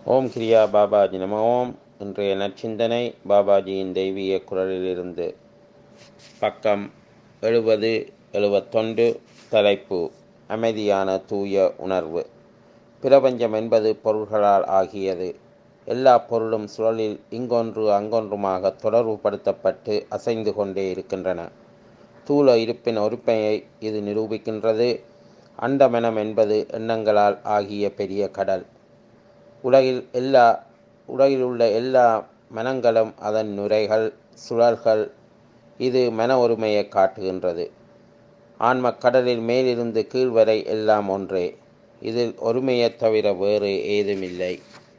ஓம் கிரியா பாபாஜி நம ஓம் இன்றைய நற்சிந்தனை பாபாஜியின் தெய்வீக குரலிலிருந்து பக்கம் எழுபது எழுபத்தொன்று தலைப்பு அமைதியான தூய உணர்வு பிரபஞ்சம் என்பது பொருள்களால் ஆகியது எல்லா பொருளும் சுழலில் இங்கொன்று அங்கொன்றுமாக தொடர்புபடுத்தப்பட்டு அசைந்து கொண்டே இருக்கின்றன தூள இருப்பின் ஒருமையை இது நிரூபிக்கின்றது அண்டமனம் என்பது எண்ணங்களால் ஆகிய பெரிய கடல் உலகில் எல்லா உலகில் உள்ள எல்லா மனங்களும் அதன் நுரைகள் சுழல்கள் இது மன ஒருமையை காட்டுகின்றது ஆன்ம கடலில் மேலிருந்து கீழ் வரை எல்லாம் ஒன்றே இதில் ஒருமையைத் தவிர வேறு ஏதுமில்லை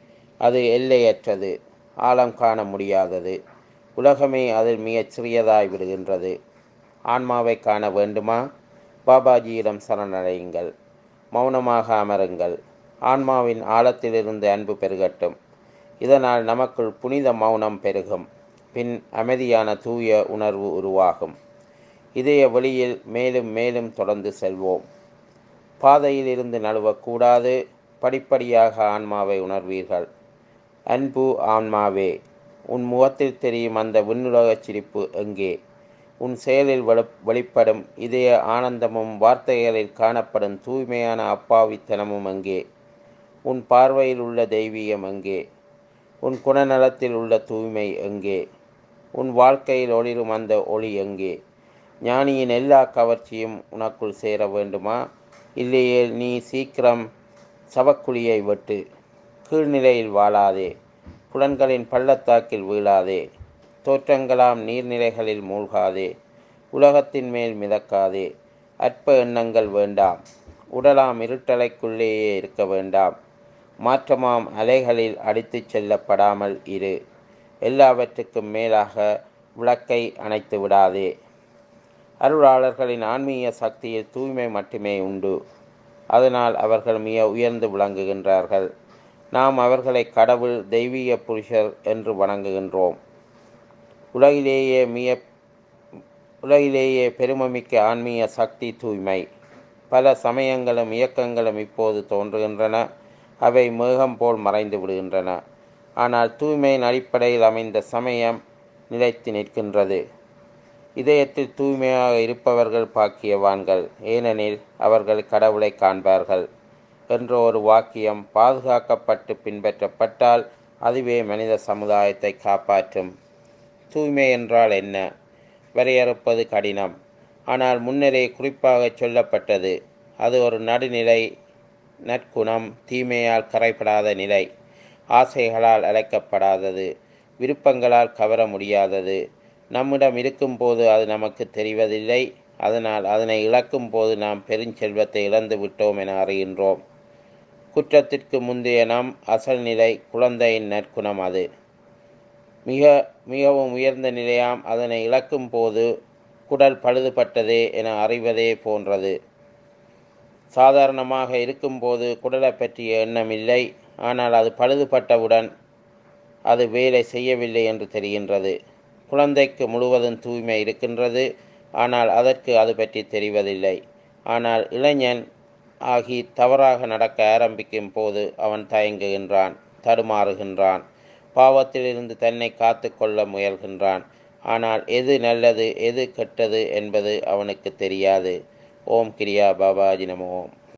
அது எல்லையற்றது ஆழம் காண முடியாதது உலகமே அதில் மிகச் சிறியதாய் விடுகின்றது ஆன்மாவை காண வேண்டுமா பாபாஜியிடம் சரணடையுங்கள் மௌனமாக அமருங்கள் ஆன்மாவின் ஆழத்திலிருந்து அன்பு பெருகட்டும் இதனால் நமக்குள் புனித மௌனம் பெருகும் பின் அமைதியான தூய உணர்வு உருவாகும் இதய வழியில் மேலும் மேலும் தொடர்ந்து செல்வோம் பாதையில் இருந்து நழுவக்கூடாது படிப்படியாக ஆன்மாவை உணர்வீர்கள் அன்பு ஆன்மாவே உன் முகத்தில் தெரியும் அந்த விண்ணுலகச் சிரிப்பு எங்கே உன் செயலில் வெளிப்படும் இதய ஆனந்தமும் வார்த்தைகளில் காணப்படும் தூய்மையான அப்பாவித்தனமும் எங்கே உன் பார்வையில் உள்ள தெய்வீகம் எங்கே உன் குணநலத்தில் உள்ள தூய்மை எங்கே உன் வாழ்க்கையில் ஒளிரும் அந்த ஒளி எங்கே ஞானியின் எல்லா கவர்ச்சியும் உனக்குள் சேர வேண்டுமா இல்லையே நீ சீக்கிரம் சவக்குழியை வெட்டு கீழ்நிலையில் வாழாதே புலன்களின் பள்ளத்தாக்கில் வீழாதே தோற்றங்களாம் நீர்நிலைகளில் மூழ்காதே உலகத்தின் மேல் மிதக்காதே அற்ப எண்ணங்கள் வேண்டாம் உடலாம் இருட்டலைக்குள்ளேயே இருக்க வேண்டாம் மாற்றமாம் அலைகளில் அடித்துச் செல்லப்படாமல் இரு எல்லாவற்றுக்கும் மேலாக விளக்கை அணைத்து விடாதே அருளாளர்களின் ஆன்மீக சக்தியில் தூய்மை மட்டுமே உண்டு அதனால் அவர்கள் மிக உயர்ந்து விளங்குகின்றார்கள் நாம் அவர்களை கடவுள் தெய்வீக புருஷர் என்று வணங்குகின்றோம் உலகிலேயே மிக உலகிலேயே பெருமைமிக்க ஆன்மீக சக்தி தூய்மை பல சமயங்களும் இயக்கங்களும் இப்போது தோன்றுகின்றன அவை மேகம் போல் மறைந்து விடுகின்றன ஆனால் தூய்மையின் அடிப்படையில் அமைந்த சமயம் நிலைத்து நிற்கின்றது இதயத்தில் தூய்மையாக இருப்பவர்கள் பாக்கியவான்கள் ஏனெனில் அவர்கள் கடவுளை காண்பார்கள் என்ற ஒரு வாக்கியம் பாதுகாக்கப்பட்டு பின்பற்றப்பட்டால் அதுவே மனித சமுதாயத்தை காப்பாற்றும் தூய்மை என்றால் என்ன வரையறுப்பது கடினம் ஆனால் முன்னரே குறிப்பாக சொல்லப்பட்டது அது ஒரு நடுநிலை நற்குணம் தீமையால் கரைப்படாத நிலை ஆசைகளால் அழைக்கப்படாதது விருப்பங்களால் கவர முடியாதது நம்மிடம் இருக்கும்போது அது நமக்கு தெரிவதில்லை அதனால் அதனை இழக்கும் போது நாம் பெருஞ்செல்வத்தை இழந்து விட்டோம் என அறிகின்றோம் குற்றத்திற்கு முந்தைய நம் அசல் நிலை குழந்தையின் நற்குணம் அது மிக மிகவும் உயர்ந்த நிலையாம் அதனை இழக்கும் போது குடல் பழுதுபட்டதே என அறிவதே போன்றது சாதாரணமாக இருக்கும்போது குடலை பற்றிய எண்ணம் இல்லை ஆனால் அது பழுதுபட்டவுடன் அது வேலை செய்யவில்லை என்று தெரிகின்றது குழந்தைக்கு முழுவதும் தூய்மை இருக்கின்றது ஆனால் அதற்கு அது பற்றி தெரிவதில்லை ஆனால் இளைஞன் ஆகி தவறாக நடக்க ஆரம்பிக்கும் போது அவன் தயங்குகின்றான் தடுமாறுகின்றான் பாவத்திலிருந்து தன்னை காத்து கொள்ள முயல்கின்றான் ஆனால் எது நல்லது எது கெட்டது என்பது அவனுக்கு தெரியாது ஓம் கிரியா பாபாஜி நம ஓம்